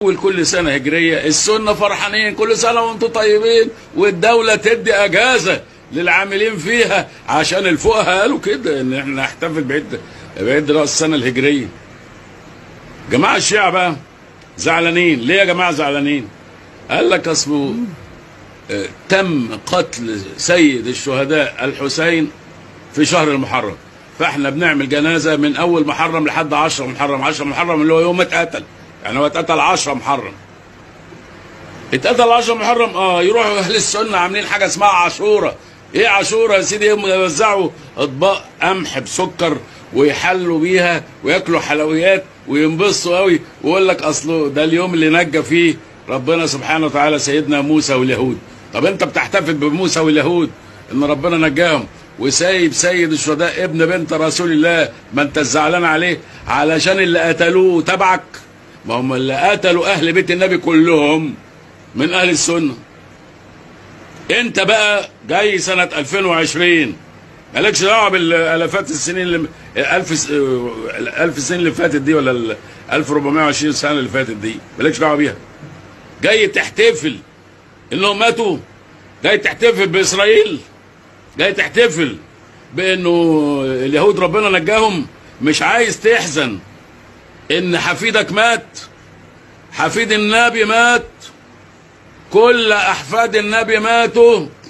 كل سنة هجرية السنة فرحانين كل سنة وانتم طيبين والدولة تدي أجازة للعاملين فيها عشان الفقهاء قالوا كده ان احنا نحتفل بعيد بعيد رأس السنة الهجرية جماعة الشيعة بقى زعلانين ليه يا جماعة زعلانين قال لك اصله آه، تم قتل سيد الشهداء الحسين في شهر المحرم فاحنا بنعمل جنازه من اول محرم لحد 10 محرم 10 محرم اللي هو يوم ما اتقتل يعني هو اتقتل 10 محرم اتقتل 10 محرم اه يروحوا اهل السنه عاملين حاجه اسمها عاشوره ايه عاشوره يا سيدي يوم يوزعوا اطباق قمح بسكر ويحلوا بيها وياكلوا حلويات وينبسطوا قوي ويقول لك اصله ده اليوم اللي نجى فيه ربنا سبحانه وتعالى سيدنا موسى واليهود طب انت بتحتفل بموسى واليهود ان ربنا نجاهم وسايب سيد الشهداء ابن بنت رسول الله ما انت زعلان عليه علشان اللي قتلوه تبعك ما هم اللي قتلوا اهل بيت النبي كلهم من اهل السنه انت بقى جاي سنه 2020 مالكش دعوه بالالافات السنين اللي الف س- الالف سنين اللي فاتت دي ولا ال 1420 سنه اللي فاتت دي مالكش دعوه بيها جاي تحتفل انهم ماتوا جاي تحتفل باسرائيل جاي تحتفل بانه اليهود ربنا نجاهم مش عايز تحزن ان حفيدك مات حفيد النبي مات كل احفاد النبي ماتوا